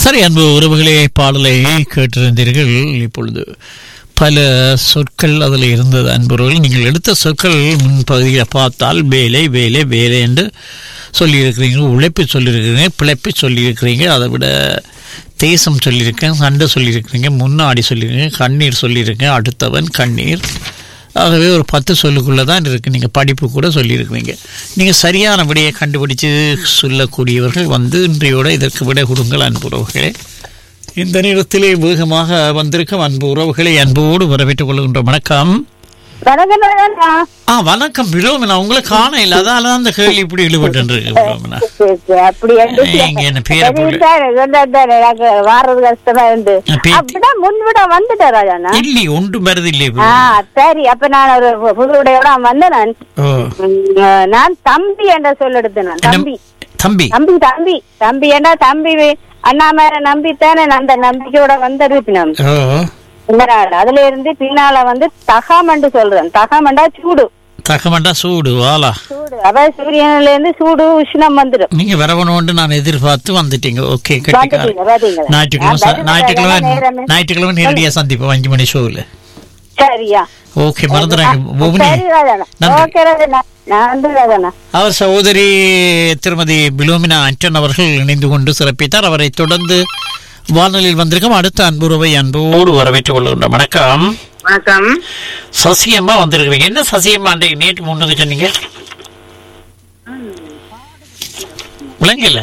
சரி அன்பு உறவுகளே பாடலை கேட்டிருந்தீர்கள் இப்பொழுது பல சொற்கள் அதில் இருந்தது அன்புறவர்கள் நீங்கள் எடுத்த சொற்கள் முன்பகுதியில் பார்த்தால் வேலை வேலை வேலை என்று சொல்லியிருக்கிறீங்க உழைப்பு சொல்லியிருக்கிறீங்க பிழைப்பு சொல்லியிருக்கிறீங்க அதை விட தேசம் சொல்லியிருக்கேன் சண்டை சொல்லியிருக்கிறீங்க முன்னாடி சொல்லியிருக்கீங்க கண்ணீர் சொல்லியிருக்கேன் அடுத்தவன் கண்ணீர் ஆகவே ஒரு பத்து சொல்லுக்குள்ளே தான் இருக்குது நீங்கள் படிப்பு கூட சொல்லியிருக்கிறீங்க நீங்கள் சரியான விடையை கண்டுபிடிச்சு சொல்லக்கூடியவர்கள் வந்து இன்றையோட இதற்கு விடை கொடுங்கள் அன்புறவுகளே இந்த நேரத்திலே வேகமாக வந்திருக்கும் அன்பு உறவுகளை அன்போடு வரவேற்றுக் கொள்கின்ற வணக்கம் வணக்கம் ராஜா. ஆ வணக்கம் விலோமினா உங்களை காண இல்லை அதால தான் அந்த கேள்வி இப்படி இழுபட்டு இருக்கு விலோமினா சரி, சரி, அப்படி என்று இங்க என்ன பேரை சரி, போடு. சார், இதுதான் சார், எனக்கு வாரது கஷ்டமா இருந்து ஆ, பே- அப்படிதான் முன்விட வந்துட்டேன் ராஜாண்ணா இல்லை ஒன்றும் வருது இல்லை ஆ சரி அப்ப நான் ஒரு புது உடையோட வந்தேன் நான் ஓ உம், நான் தம்பி என்ற சொல் எடுத்தேன் நான். என்ன- தம்பி தம்பி தம்பி தம்பி தம்பி ஏன்னா தம்பி அண்ணா மேல நம்பித்தானே நான் அந்த நம்பிக்கையோட வந்திருப்பினோம் ஓ இந்த நாள் அதுல இருந்து பின்னால வந்து தகாமண்டு சொல்றேன் தகாமண்டா சூடு தகமண்டா சூடு வாலா சூடு அதாவது சூரியன்ல இருந்து சூடு உஷ்ணம் வந்துடும் நீங்க வரவணும்னு நான் எதிர்பார்த்து வந்துட்டீங்க ஓகே கட்டிக்கார பாத்துட்டீங்க, பாத்தீங்களா? ஞாயிற்றுக்கிழமை நான் ச- பதினெட்டு ஞாயிற்றுக்கிழமை நேரமே- ஞாயிற்றுக்கிழமை நேரடியா சந்திப்போம் அஞ்சு மணி ஷோவில் சரியா ஓகே மறந்துடுறாங்க பூமினி சரி ராஜாண்ணா நன்றி. ஓகே ராஜாண்ணா நான் வந்து ராஜாண்ணா அவர் சகோதரி திருமதி பிலோமினா ஆண்டன் அவர்கள் இணைந்து கொண்டு சிறப்பித்தார் அவரை தொடர்ந்து வானொலியில் வந்திருக்கும் அடுத்த அன்புறவை அன்போடு வரவேற்றுக் கொள்கின்ற வணக்கம் வணக்கம் சசியம்மா வந்திருக்கிறீங்க என்ன சசியம்மா அன்றைக்கு நேற்று முன்னுக்கு சொன்னீங்க விளங்கல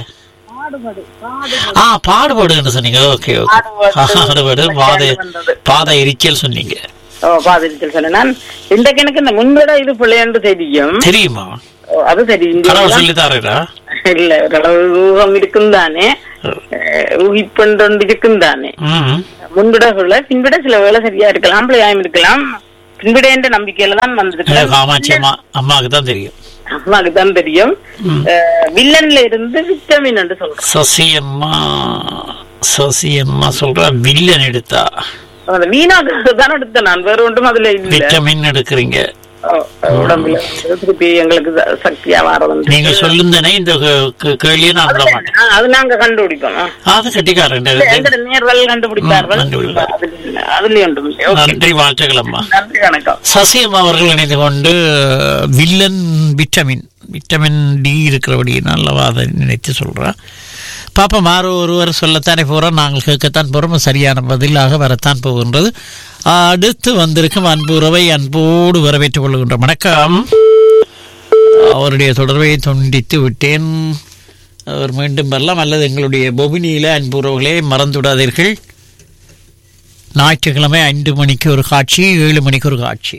ஆ பாடுபாடுன்னு சொன்னீங்க ஓகே ஓகே பாடுபாடு பாதை பாதை எரிச்சல் சொன்னீங்க ஓ பாதிரிச்சல் சொன்னேன் நான் இன்றைக்கு எனக்கு இந்த முன்விட இது பிள்ளைன்னு தெரியும் தெரியுமா ஓ, அது சரி கடவுள் இந்தியா சொல்லி தாரா இல்ல ஓரளவு ஊகம் இருக்கும் தானே ஊகிப்பொண்டு இருக்கும் தானே ம் முன்விடக்குள்ள பின்விட சில வேலை சரியா இருக்கலாம் பிள்ளையாயும் இருக்கலாம் பின்விட என்ற நம்பிக்கையில தான் வந்திருக்கேன் காமாட்சி அம்மா அம்மாவுக்கு தான் தெரியும் அம்மாக்கு தான் தெரியும் அஹ், வில்லன்ல இருந்து விட்டமின் என்று சொல்றோம் சசியம்மா சசியம்மா சொல்றா வில்லன் எடுத்தா அந்த வீணாக்கு தான் எடுத்தேன் நான் வேற ஒன்றும் அதுல இல்ல விட்டமின் எடுக்கிறீங்க ஓ, உடம்புல வந்து திருப்பி எங்களுக்கு ச- சக்தியா வாரது நீங்க சொல்லுந்தனே இந்த கே- கே- கேள்வியை நான் விட மாட்டேன் ஆ, அது நாங்க கண்டுபிடிப்போம் ஆ. அது கட்டிக்காரன் எங்கட நேர்கள் கண்டுபிடிப்பார்கள் ம், கண்டுபிடிப்பார். அதுல- அதுலயும் ஒன்றும் இல்லை. ஓகே. நன்றி வாழ்த்துக்கள் அம்மா நன்றி வணக்கம் சசியம் அவர்கள் இணைந்து கொண்டு வில்லன் விட்டமின் விட்டமின் டி இருக்கிறபடியினால் அல்லவா அதை நினைத்து சொல்கிறேன் பாப்பா மாறு ஒருவர் சொல்லத்தானே போகிறோம் நாங்கள் கேட்கத்தான் போகிறோம் சரியான பதிலாக வரத்தான் போகின்றது அடுத்து வந்திருக்கும் அன்பு உறவை அன்போடு வரவேற்றுக் கொள்கின்ற வணக்கம் அவருடைய தொடர்பை துண்டித்து விட்டேன் அவர் மீண்டும் வரலாம் அல்லது எங்களுடைய பொபினியில அன்பு உறவுகளே மறந்துவிடாதீர்கள் ஞாயிற்றுக்கிழமை ஐந்து மணிக்கு ஒரு காட்சி ஏழு மணிக்கு ஒரு காட்சி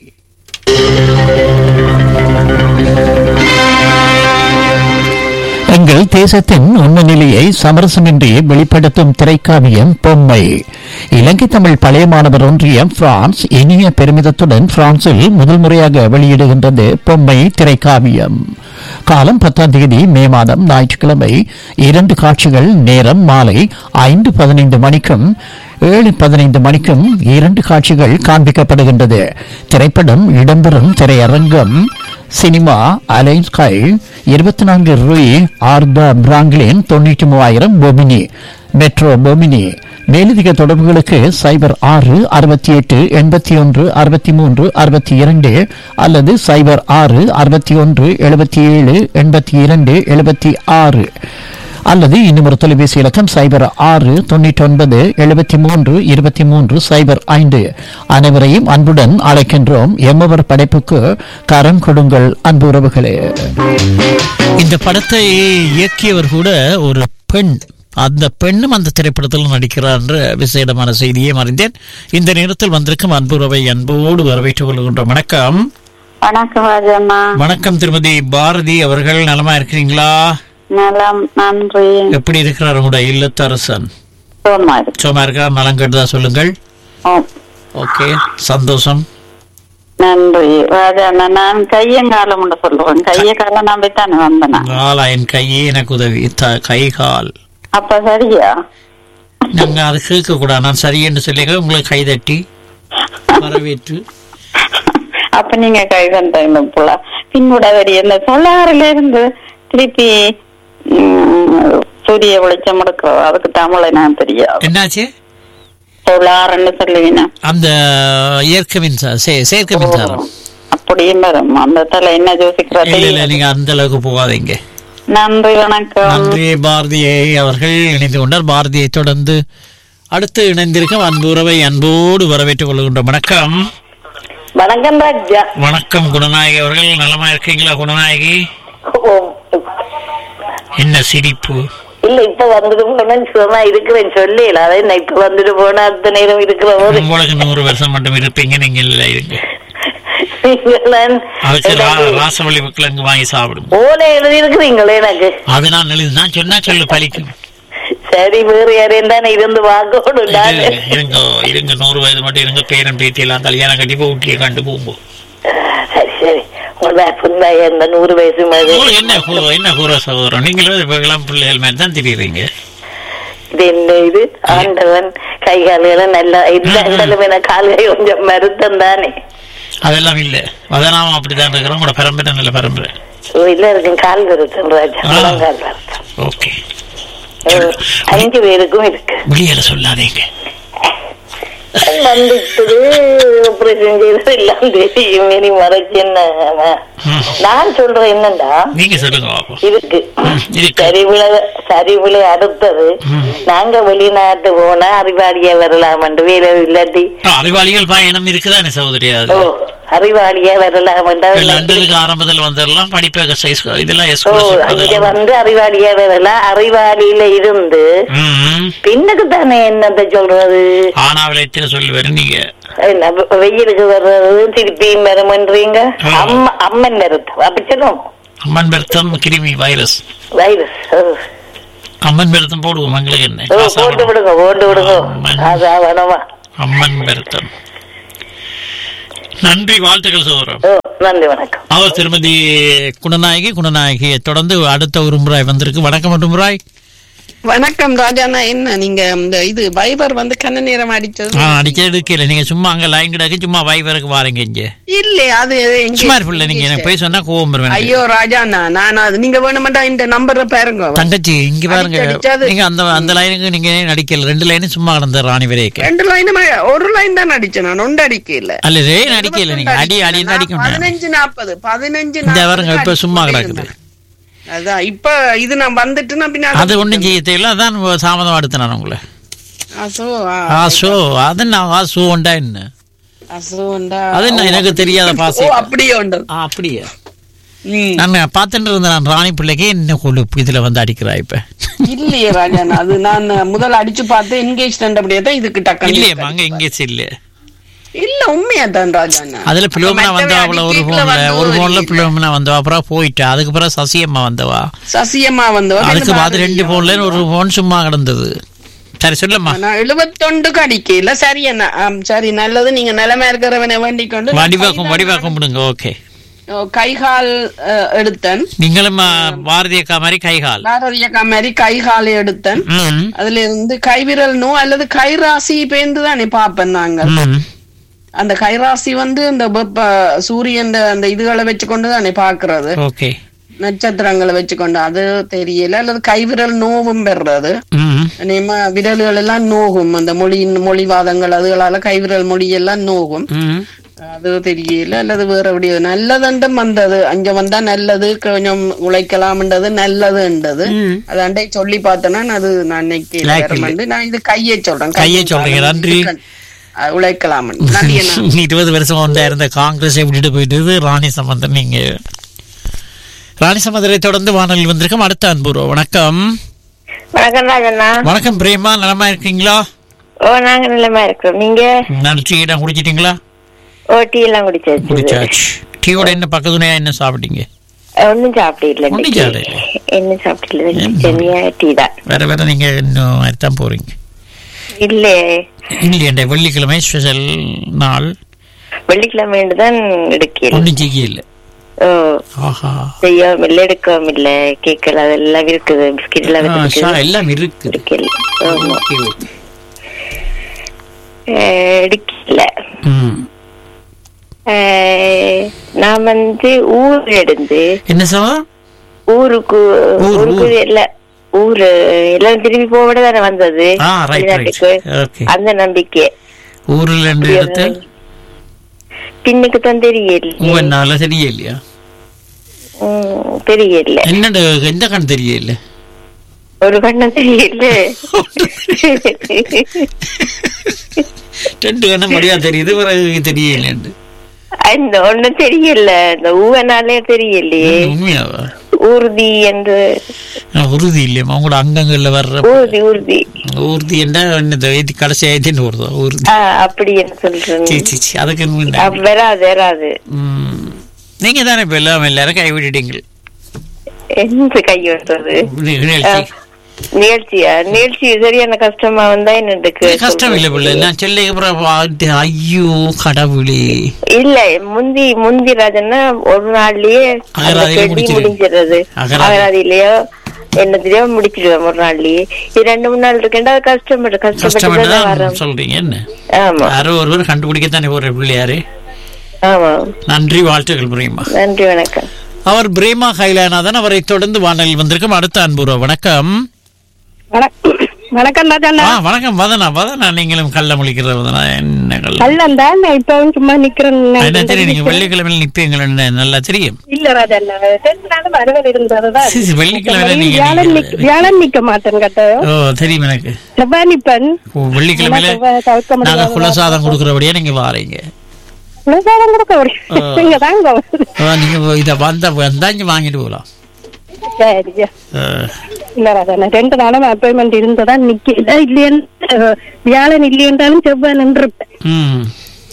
எங்கள் தேசத்தின் உண்மை நிலையை சமரசமின்றி வெளிப்படுத்தும் திரைக்காவியம் பொம்மை இலங்கை தமிழ் பழைய மாணவர் ஒன்றியம் பிரான்ஸ் இனிய பெருமிதத்துடன் பிரான்சில் முதல் முறையாக வெளியிடுகின்றது பொம்மை திரைக்காவியம் காலம் பத்தாம் தேதி மே மாதம் ஞாயிற்றுக்கிழமை இரண்டு காட்சிகள் நேரம் மாலை ஐந்து பதினைந்து மணிக்கும் ஏழு பதினைந்து மணிக்கும் இரண்டு காட்சிகள் காண்பிக்கப்படுகின்றது திரைப்படம் இடம்பெறும் திரையரங்கம் சினிமா அலைன்ஸ் ஸ்கை இருபத்தி நான்கு ரூய் ஆர்தா பிராங்க்லின் தொண்ணூற்றி மூவாயிரம் பொமினி மெட்ரோ பொமினி மேலதிக தொடர்புகளுக்கு சைபர் ஆறு அறுபத்தி எட்டு எண்பத்தி ஒன்று அறுபத்தி மூன்று அறுபத்தி இரண்டு அல்லது சைபர் ஆறு அறுபத்தி ஒன்று எழுபத்தி ஏழு எண்பத்தி இரண்டு எழுபத்தி ஆறு அல்லது இன்னும் ஒரு தொலைபேசி இலக்கம் சைபர் ஆறு தொண்ணூற்றி ஒன்பது எழுபத்தி மூன்று இருபத்தி மூன்று சைபர் ஐந்து அனைவரையும் அன்புடன் அழைக்கின்றோம் எம்மவர் படைப்புக்கு கரம் கொடுங்கள் அன்பு உறவுகளே இந்த படத்தை இயக்கியவர் கூட ஒரு பெண் அந்த பெண்ணும் அந்த திரைப்படத்தில் நடிக்கிறார் என்ற விசேடமான செய்தியை அறிந்தேன் இந்த நேரத்தில் வந்திருக்கும் அன்புறவை அன்போடு வரவேற்றுக் கொள்கின்ற வணக்கம் வணக்கம் ராஜண்ணா வணக்கம் திருமதி பாரதி அவர்கள் நலமா இருக்கிறீங்களா நலம் நன்றி எப்படி இருக்கிறார் உங்களுடைய இல்லத்தரசன் சோமா இருக்கு சும்மா இருக்கிறார் நலம் கேட்டதா சொல்லுங்கள் ஓ, ஓகே சந்தோஷம் நன்றி ராஜண்ணா நான் கையங்காலம் சொல்லுவேன் கைய காலம் நம்பித்தானே வந்தேன் காலா என் கையே எனக்கு உதவி த- கை கால் அப்ப சரியா நாங்க அது கேட்க கூடாது நான் சரி என்று சொல்லி உங்களை கைதட்டி வரவேற்று அப்ப நீங்க கை தந்தீங்க போல பின்னுட வரி இந்த சொல்லாறுல இருந்து திருப்பி ம், சூரிய வெளிச்சம் எடுக்கிறது அதுக்கு தமிழை நான் தெரியாது என்னாச்சு சோலார்னு சொல்லுவீங்க அந்த இயற்கை மின்சாரம் சே- செயற்கை மின்சாரம் அப்படியும் வரும் அந்த தலை என்ன யோசிக்கிறது இல்ல இல்ல நீங்க அந்த அளவுக்கு போகாதீங்க நன்றி வணக்கம் நன்றி பாரதியை அவர்கள் இணைந்து கொண்டார் பாரதியை தொடர்ந்து அடுத்து இணைந்திருக்கும் அன்பு உறவை அன்போடு வரவேற்றுக் கொள்கின்ற வணக்கம் வணக்கம் ராஜா வணக்கம் குணநாயகி அவர்கள் நலமா இருக்கீங்களா குணநாயகி என்ன சிரிப்பு இல்ல இப்ப வந்துட்டு போனேன் சும்மா இருக்கிறேன் சொல்லல அதை நான் இப்ப வந்துட்டு போனா அடுத்த நேரம் இருக்கிற போது உங்களுக்கு நூறு வருஷம் மட்டும் இருப்பீங்க நீங்க இல்ல இருங்க நீங்களாம் அதுக்கு ரா- ராசவள்ளி கிழங்கு வாங்கி சாப்பிடுங்க ஓலை எழுதி இருக்கிறீங்களே எனக்கு அது நான் எழுது நான் சொன்னா சொல்லு பலிக்கும் சரி வேறு யாரையும் தானே இருந்து வாங்கணும் நானு. இருங்க, இருங்க இருங்க நூறு வயது மட்டும் இருங்க பேரன் பேத்தி எல்லாம் கல்யாணம் கட்டி போய் ஊட்டியை கண்டு போகும்போது சரி சரி உங்க புந்தாய இந்த நூறு வயசு மாதிரி உங்களுக்கு என்ன கூ- என்ன கூற சகோதரம் நீங்களும் இப்ப இளம் பிள்ளைகள் மாதிரி தான் தெரியுறீங்க இது என்ன இது ஆண்டவன் கை கால்களும் நல்லா இந்த இருந்தாலும் என்ன கால்கை கொஞ்சம் மருத்தம் தானே அதெல்லாம் இல்ல அதனால அப்படிதான் இருக்கிறோம் உங்களோட பரம்பரை நல்ல பரம்பரை ஓ, இல்ல இருக்கும் கால் வருத்தம் ராஜா ஆ. முழங்கால் வருத்தம் ஓகே ஓ, அஞ்சு பேருக்கும் இருக்கு வெளியில சொல்லாதீங்க வந்துட்டு ஆபரேஷன் செய்தது எல்லாம் தெரியும் இனி மறைச்சு என்ன ம். நான் சொல்றேன் என்னண்டா நீங்க சொல்லுங்க பாப்போம் இருக்கு ம், இருக்கு. சரிவுல சரிவுல அடுத்தது ம். நாங்க வெளிநாட்டு போனா அறிவாளியா வரலாமண்டு வேலை இல்லாட்டி ஆ, அறிவாளிகள் பயணம் இருக்குதானே சகோதரி அது ஓ அறிவாளியா வரலாமண்டா லண்டனுக்கு ஆரம்பத்தில் வந்துடலாம் படிப்பக சைஸ் இதெல்லாம் ஓ எஸ்கோலர்ஷிப் அங்க அதெல்லாம். வந்து அறிவாளியா வரலாம் அறிவாளியில இருந்து ம், ம். பின்னுக்கு தானே என்னத்த சொல்றது ஆனாவில எத்தனை சொல்லுவாரு நீங்க என்ன, வெயிலுக்கு வர்றது திருப்பியும் வருமன்றீங்க ஆ. அம்மா அம்மன் வருத்தம் அப்படி சொல்லுவோம் அம்மன் பெருத்தம் கிருமி வைரஸ் வைரஸ் ஓ. அம்மன் பெருத்தம் போடுவோம் எங்களுக்கு என்ன ஓ, காசா போட்டு வேணும். விடுங்க போட்டு விடுங்க ஆமாம். அதா வேணுமா அம்மன் பெருத்தம் நன்றி வாழ்த்துக்கள் சகோதரம் ஓ நன்றி வணக்கம் அவர் திருமதி குணநாயகி குணநாயகியை தொடர்ந்து அடுத்த ஒரு முறை வந்திருக்கு வணக்கம் ஒரு முறை வணக்கம் ராஜாண்ணா என்ன நீங்க இந்த இது வைபர் வந்து கண்ண நேரம் அடிச்சது ஆ அடிக்க எடுக்கல நீங்க சும்மா அங்க லைன் கிடக்கு சும்மா வைவருக்கு வாரீங்க இங்க இல்ல அது எங்க- சும்மா இருப்பில்ல நீங்க எனக்கு போய் சொன்னா கோவம் வரும் எனக்கு. ஐயோ ராஜாண்ணா நான் அது நீங்க வேணுமெண்டா இந்த நம்பரை பாருங்க தங்கச்சி இங்க பாருங்க அடிச்சு அடிச்சாது. நீங்க அந்த அந்த லைனுக்கு நீங்க நடிக்கல ரெண்டு லைனும் சும்மா கிடந்த ராணி வரைக்கும் ரெண்டு லைன் ஒரு லைன் தான் அடிச்சேன் நான் ஒன்று அடிக்கல அல்ல ரே நடிக்கல நீங்க அடி அடி நடிக்க முடியாது பதினஞ்சு நாற்பது பதினஞ்சு இந்த 40 பாருங்க இப்ப அடிச்சு சும்மா கொண்டே கிடக்குது இருந்தேன். அதான் இப்ப இது நான் வந்துட்டு நான் பின்ன அது ஒண்ணும் செய்ய தெரியல அதான் தாமதம் அடுத்து நான் உங்களை அசோ ஆசோ அது நான் ஆசோ உண்டா என்ன அசோண்டா அது என்ன எனக்கு தெரியாத ஓ பாசை அப்படியே உண்டு ஆ, அப்படியே ம். நான் பார்த்துட்டு இருந்தேன் நான் ராணி பிள்ளைக்கு என்ன கொழுப்பு இதுல வந்து அடிக்கிறா இப்ப இல்லையே ராஜாண்ணா அது நான் முதல்ல அடிச்சு பார்த்தேன் என்கேஜ் அப்படியே தான் இதுக்கு டக்கு இல்லையே அங்க இங்கே இல்ல இல்ல உண்மையா தான் ராஜாண்ணா அதுல பிளோமினா அப்ப வந்தவா அவள ஒரு மத்தவ போன்ல அடிக்கீக்குல ஒரு வந்து போன்ல ஒரு பிளோமினா வந்தவா அப்புறம் போயிட்டா அதுக்கு பிறகு சசியம்மா வந்தவா சசியம்மா வந்தவா அதுக்கு பார்த்து ரெண்டு போன்ல ஒரு போன் சும்மா கிடந்தது சரி சொல்லம்மா நான் எழுபத்தொண்டுக்கு அடிக்கல சரி என்ன ஆம், சரி நல்லது நீங்க நிலைமை இருக்கிறவனை வேண்டிக் கொண்டு வடிவாக்கம் வடிவாக்கம் விடுங்க ஓகே ஓ, கைகால் அஹ், எடுத்தேன் நீங்களும் ஆ, பாரதி அக்கா மாதிரி கைகால் பாரதியக்கா மாதிரி கைகால் எடுத்தேன் ம், அதுல இருந்து கைவிரல் நோ அல்லது கைராசி பேந்து தானே பாப்பேன் நாங்கள் ம். அந்த கைராசி வந்து இந்த வெப்ப சூரியன் அந்த இதுகளை வச்சுக்கொண்டு தானே பாக்குறது ஓகே நட்சத்திரங்களை வச்சுக்கொண்டு அது தெரியல அல்லது கைவிரல் நோவும் பெறுறது ம், நேம விரல்கள் எல்லாம் நோகும் அந்த மொழி மொழிவாதங்கள் அதுகளால கைவிரல் மொழி எல்லாம் நோகும் ம். அது தெரியல அல்லது வேற எப்படி நல்லதுண்டும் வந்தது அங்க வந்தா நல்லது கொஞ்சம் உழைக்கலாம்ன்றது நல்லதுன்றது அதாண்டே சொல்லி பார்த்தேன்னா அது நான் இன்னைக்கு Like வேற வந்து நான் இது கையை சொல்றேன் கையை சொல்றீங்க, நன்றி. உழைக்கலாம் நன்றி அண்ணா. இருபது வருஷம் ஒன்றா இருந்த காங்கிரஸை விட்டுட்டு போயிட்டு ராணி சம்பந்தம் நீங்க ராணி சம்பந்தரை தொடர்ந்து வானொலி வந்திருக்கோம் அடுத்த அன்புறோம் வணக்கம் வணக்கம் ராஜண்ணா வணக்கம் பிரேமா நலமா இருக்கீங்களா ஓ நாங்க நிலைமை இருக்கிறோம் நீங்க நல்ல டீ இடம் குடிச்சிட்டீங்களா ஓ டீ எல்லாம் குடிச்சாச்சு குடிச்சாச்சு டீயோட என்ன பக்கத்துணையா என்ன சாப்பிட்டீங்க ஒன்னும் சாப்பிட்டு ஒண்ணும் இல்ல சாப்பிடல. என்ன சாப்பிட்டு சென்னியா டீ தான் வேற வேற நீங்க இன்னும் தான் போறீங்க இல்லே இல்லையண்டே வெள்ளிக்கிழமை ஸ்பெஷல் நாள் வெள்ளிக்கிழமை தான் எடுக்கல ஒன்றும் செய்ய இல்லை ஓ ஆஹா செய்யாம இல்ல எடுக்கவும் இல்ல கேக்கல அதெல்லாம் இருக்குது பிஸ்கெட் எல்லாம் ஆ, இருக்குது ஷா, எல்லாம் இருக்குது எடுக்கல ஆமா ஓகே, ஓகே. அஹ், எடுக்கல ம். அஹ், நான் வந்து ஊர் எடுந்து என்ன சார் ஊருக்கு ஊர், ஊருக்கு ஊர். இல்ல ஊரு எல்லாம் திரும்பி போக தானே வந்தது ஆ ரைட் ரைட் வெளிநாட்டுக்கு. ஓகே அந்த நம்பிக்கை ஊரில் ரெண்டு இடத்து பின்னுக்கு தான் தெரியல உங்களால தெரியலையா ம், தெரியல என்னண்டு எந்த கண் தெரியல ஒரு கண்ணம் தெரியல ரெண்டு கண்ணம் மடியா தெரியுது பிறகு தெரியலண்டு அந்த ஒண்ணும் தெரியல இந்த ஊவனாலே தெரியலையே உண்மையாவா ஊர்தி என்று நான் உறுதி இல்லையம்மா உங்களோட அங்கங்கள்ல வர்ற ஊர்தி ஊர்தி ஊர்தி என்ன என்னது இது கடைசி ஆயிடுன்னு வருதோ ஊர்தி ஆ அப்படி என்று சொல்றேன் சீ சீ சீ அதுக்கு என்ன? அப்ப வராது வராது ம். நீங்க தானே இப்ப எல்லாம் எல்லாரும் கை விட்டுட்டீங்க என்று கையோட்டுறது நிகழ்ச்சி நிகழ்ச்சியா நிகழ்ச்சி சரியான கஷ்டமா வந்தா என்னண்டுக்கு கஷ்டம் இல்லை பிள்ளை நான் செல்லை அப்புறம் பார்த்து, ஐயோ கடவுளே இல்ல முந்தி முந்தி ராஜன்னா ஒரு நாள்லயே அந்த அகராதியில கேள்வி முடிச்சிரு. முடிஞ்சிடுறது அகராதி. அகராதியிலயோ என்னத்திலயோ முடிச்சிடுவேன் ஒரு நாள்லயே இது ரெண்டு மூணு நாள் இருக்கேன்டா அது கஷ்டப்பட்டு கஷ்டப்பட்டு கஷ்டப்பட்டு தான் தான் வரோம் சொல்றீங்க என்ன ஆமா யாரோ ஒருவர் கண்டுபிடிக்கத்தானே ஒரு பிள்ளையாரு ஆமா நன்றி வாழ்த்துக்கள் பிரேமா நன்றி வணக்கம் அவர் பிரேமா கைலாநாதன் அவரை தொடர்ந்து வானலில் வந்திருக்கும் அடுத்த அன்புறவு வணக்கம் வணக்கம் ராஜாண்ணா ஆ வணக்கம் வதனா வதனா நீங்களும் கள்ள முழிக்கிற வதனா என்ன கள்ள கள்ளம் தான் நான் இப்பவும் சும்மா நிக்கிறேன் என்ன தெரியும் நீங்க வெள்ளிக்கிழமையில் நிப்பீங்களா நல்லா தெரியும் இல்ல ராஜாண்ணா ரெண்டு நாளும் அறுவல் இருந்ததுதான் சரி, சரி, வெள்ளிக்கிழமை நீங்க வியாழன் நீங்க- நிக்க- வியாழன் நிக்க மாட்டேன் கேட்ட ஓ தெரியும் எனக்கு செவ்வாய் நிப்பன் ஓ, வெள்ளிக்கிழமையில செவ்வாய் தவிர்க்க முடியாது. நாங்க குலசாதம் கொடுக்கறபடியா நீங்க வாரீங்க குலசாதம் கொடுக்க முடியும் ஆ. இங்க தாங்க ஆ, நீங்க இத வந்த வந்தா இங்க வாங்கிட்டு போகலாம் சரி ஆ, இல்ல ராஜாண்ணா ரெண்டு நாளும் அப்பாயின்மெண்ட் இருந்ததா நிக்கல இல்லையா வியாழன் இல்லையென்றாலும் செவ்வாய் நின்றுப்பேன் ம்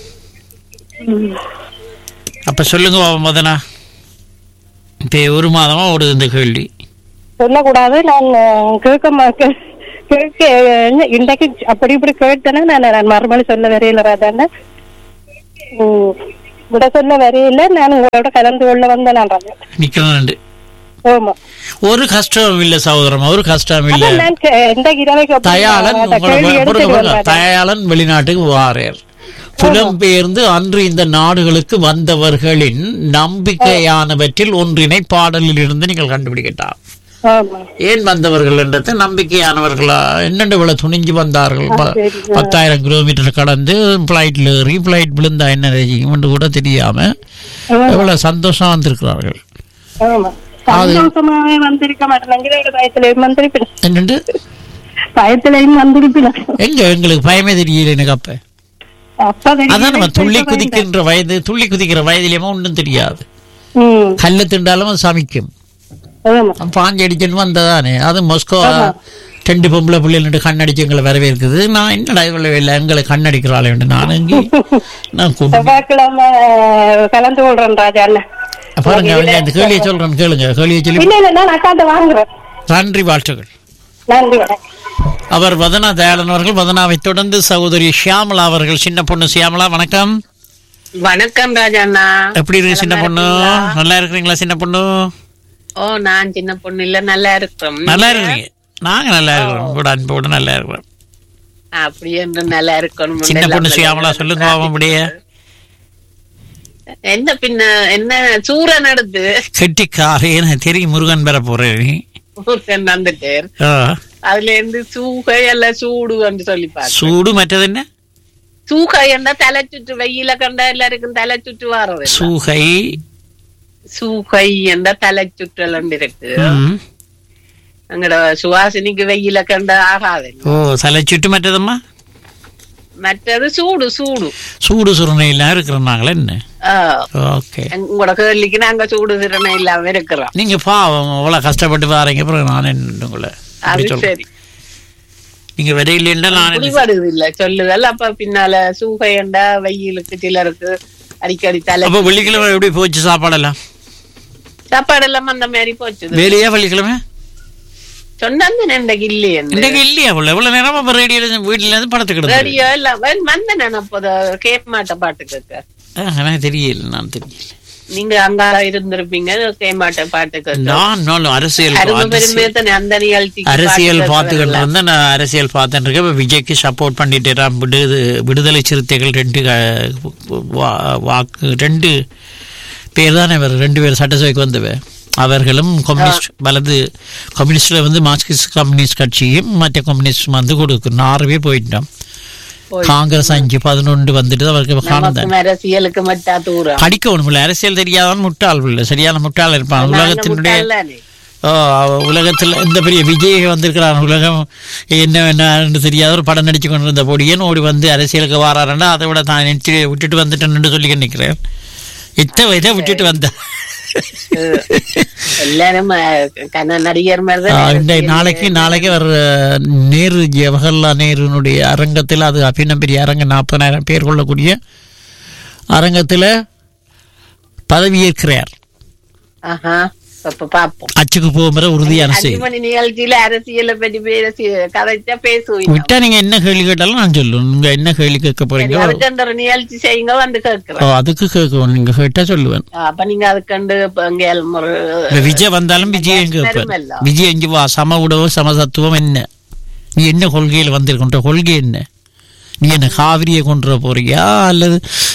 அப்ப சொல்லுங்க மதனா இப்ப ஒரு மாதமா ஓடுது இந்த கேள்வி சொல்லக்கூடாது நான் அஹ், கேட்க மாட்டேன் கேட்க என்ன, இன்றைக்கு அப்படி இப்படி கேட்டேன்னா நான் நான் மறுமொழி சொல்ல வரையில ராதாண்ணா ம், விட சொல்ல வரையில நான் உங்களோட கலந்து கொள்ள வந்தேன் நான் ராஜா நிக்கிறேன் ஆமா ஒரு கஷ்டம் இல்ல சகோதரம் ஒரு கஷ்டம் இல்ல அதான் நான் கே- இந்த இரவைக்கு அப்படி தயாளன் ராதா, உங்களை கேள்வி பொறுங்க, எடுத்துட்டு பொறுங்க. வந்தாரு. தயாளன் வெளிநாட்டுக்கு வாரேர் புலம்பெயர்ந்து அன்று இந்த நாடுகளுக்கு வந்தவர்களின் நம்பிக்கையானவற்றில் ஒன்றினை பாடலில் இருந்து நீங்கள் கண்டுபிடிக்கட்டாம் ஆமா ஏன் வந்தவர்கள் என்றது நம்பிக்கையானவர்களா என்னென்ன இவ்வளவு துணிஞ்சு வந்தார்கள் ப- சரி. பத்தாயிரம் கிலோமீட்டர் கடந்து பிளைட்ல ஏறி பிளைட் விழுந்தா என்ன செய்யும் கூட தெரியாம ஆமா. எவ்வளவு சந்தோஷம் வந்திருக்கிறார்கள் ஆமா சந்தோஷமாவே வந்திருக்க மாட்டேன் எங்களோட பயத்திலையும் வந்திருப்பேன் என்னண்டு பயத்திலையும் வந்திருப்பேன் எங்க எங்களுக்கு பயமே தெரியல எனக்கு அப்ப அப்ப தெரியும். அதான் நம்ம துள்ளி குதிக்கின்ற வயது துள்ளி குதிக்கிற வயதிலேயுமே ஒன்றும் தெரியாது ம் கல்லு திண்டாலும் அது சமைக்கும் ஆமா பாஞ்சு அடிச்சுன்னு வந்ததானே அது மொஸ்கோ ரெண்டு பொம்பளை பிள்ளைகள் கண்ணடிச்சு எங்களை வரவேற்குது நான் என்னடா இவ்வளவு இல்லை எங்களை கண்ணடிக்கிறாளே நான் எங்கே நான் கூட்டு செவ்வாய்க்கிழமை கலந்து கொள்றேன் ராஜா அண்ணன் பாருங்க அவங்க அந்த கேள்வியை சொல்றேன் கேளுங்க கேள்வியை சொல்லி இல்ல இல்ல நான் அக்காண்ட வாங்குறேன் நன்றி வாழ்த்துக்கள் நன்றி வணக்கம் அவர் வதனா தயாளன் அவர்கள் வதனாவை தொடர்ந்து சகோதரி ஷியாமலா அவர்கள் சின்ன பொண்ணு ஷியாமலா வணக்கம் வணக்கம் ராஜாண்ணா எப்படி இருக்கு சின்ன பொண்ணு நல்லா இருக்கிறீங்களா சின்ன பொண்ணு ஓ நான் சின்ன பொண்ணு இல்ல நல்லா இருக்கிறோம் நல்லா இருக்கிறீங்க நாங்க நல்லா இருக்கிறோம் கூட அன்போட நல்லா இருக்கிறோம் அப்படி என்று நல்லா இருக்கணும் சின்ன பொண்ணு ஷியாமலா சொல்லுங்க பாவம் அப்படியே என்ன பின்ன என்ன சூற நடந்து கெட்டிக்காரே எனக்கு தெரியும் முருகன் பெற போறேன் வந்துட்டேன் ஆ, அதுல இருந்து சூகை எல்லாம் சூடு என்று சொல்லி பாரு சூடு மற்றது என்ன சூகை என்ன தலை சுற்று வெயில கண்டா எல்லாருக்கும் தலை சுற்று வாரது சூகை சூகை என்ற தலை சுற்றல் இருக்கு ம். அங்கட சுவாசினிக்கு வெயில கண்டா ஆகாது ஓ தலை சுட்டு மற்றதம்மா மற்றது சூடு சூடு சூடு சுருணையெல்லாம் இருக்கிறனாங்களே என்ன ஆ, ஓகே உங்களோட கேள்விக்கு நாங்க சூடு திறனை இல்லாம இருக்கிறோம் நீங்க பாவம் அவ்வளவு கஷ்டப்பட்டு வாரீங்க அப்புறம் நான் என்ன உங்களை அப்படி அது சொல்றேன் சரி நீங்க விடையிலேன்னா நான் என்ன புரிபடுது இல்ல சொல்லுதல் அப்ப பின்னால சூகையண்டா வெயிலுக்கு சிலருக்கு அடிக்கடி தலை அப்ப வெள்ளிக்கிழமை எப்படி போச்சு சாப்பாடெல்லாம் சாப்பாடு எல்லாம் அந்த மாதிரி போச்சு வேலையா வெள்ளிக்கிழமை சொன்னாங்க இன்றைக்கு இல்லையே இன்றைக்கு இல்லையா உள்ள எவ்வளவு நேரமா அப்ப ரேடியோ வீட்டுல இருந்து படத்துக்கு ரேடியோ எல்லாம் வ- வந்தேன் நான் அப்போ கேட்க மாட்டேன் பாட்டு கேட்க எனக்கு தெரியல நான் தெரியல நீங்க அங்க இருந்திருப்பீங்க கேட்க மாட்டேன் பாட்டு கேட்க நான் நான் அரசியல் அருமை அரசியல் பெருமையை தானே அந்த நிகழ்ச்சிக்கு அரசியல் பாட்டு பார்த்துக்கிட்டு கேட்கறதெல்லாம். இருந்தேன் நான் அரசியல் பார்த்துட்டு இருக்கேன் இப்ப விஜய்க்கு சப்போர்ட் பண்ணிட்டேன் விடுது விடுதலை சிறுத்தைகள் ரெண்டு க- வா- வாக்கு ரெண்டு பேர் தானே வேறு ரெண்டு பேர் சட்டசபைக்கு வந்தவ அவர்களும் கம்யூனிஸ்ட் வலது கம்யூனிஸ்ட்ல வந்து மார்க்சிஸ்ட் கம்யூனிஸ்ட் கட்சியும் மற்ற கம்யூனிஸ்ட் வந்து கொடுக்கும் ஆறுவே போயிட்டோம் போய் காங்கிரஸ் அஞ்சு பதினொன்று வந்துட்டு அவருக்கு காணும் நமக்கும் அரசியலுக்கு மட்டும் தூரம் படிக்க ஒண்ணுமில்ல அரசியல் தெரியாதவன் முட்டாள் இல்லை சரியான முட்டாள் இருப்பான் நாங்க உலகத்தினுடைய முட்டாள்தானே. ஓ, அவ- உலகத்துல இந்த பெரிய விஜய் வந்திருக்கிறான் உலகம் என்ன என்னன்னு தெரியாத ஒரு படம் நடிச்சு கொண்டிருந்த பொடியன் ஓடி வந்து அரசியலுக்கு வாராருன்னா அதை விட தான் நினைச்சு விட்டுட்டு வந்துட்டேன்னு சொல்லி நிற்கிறேன் இத்த இதை விட்டுட்டு வந்தேன் எல்லாரும் அஹ், கண்ண நடிகர் மாதிரி ஆ, தான் இந்த அரசியல் நாளைக்கு நாளைக்கு வர்ற நேரு ஜவஹர்லால் நேருனுடைய அரங்கத்தில் அது அபிநம் பெரிய அரங்கம் நாற்பதாயிரம் பேர் கொள்ளக்கூடிய அரங்கத்தில் பதவியேற்கிறார் ஆஹா அப்ப பாப்போம் அச்சுக்கு போகிற உறுதியான அஞ்சு செய்தி மணி நிகழ்ச்சியில அரசியலை பற்றி பேசி கதைச்சா பேசுவீங்க விட்டா நீங்க என்ன கேள்வி கேட்டாலும் நான் சொல்லுவேன் நீங்க என்ன கேள்வி கேட்க போறீங்க அதுக்கு ஒரு நிகழ்ச்சி செய்யுங்க வந்து ஓ, கேட்கிறேன் அதுக்கு கேட்கும் நீங்க கேட்டா சொல்லுவேன் அப்ப நீங்க அதுக்கண்டு இப்ப இங்க ஒரு இப்ப விஜய் வந்தாலும் விஜய் எங்க கேட்பேன் வருமல்ல. விஜய் எங்க வா சம உணவு சமசத்துவம் என்ன நீ என்ன கொள்கையில் வந்திருக்கின்ற கொள்கை என்ன நீ என்ன காவிரியை கொண்டு வர போறியா அல்லது